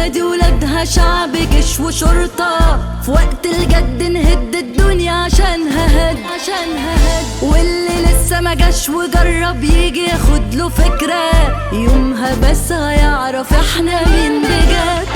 بلدي ولادها شعب جيش وشرطة في وقت الجد نهد الدنيا عشانها هد عشانها هد واللي لسه ما جاش وجرب يجي ياخد له فكرة يومها بس هيعرف احنا مين بجد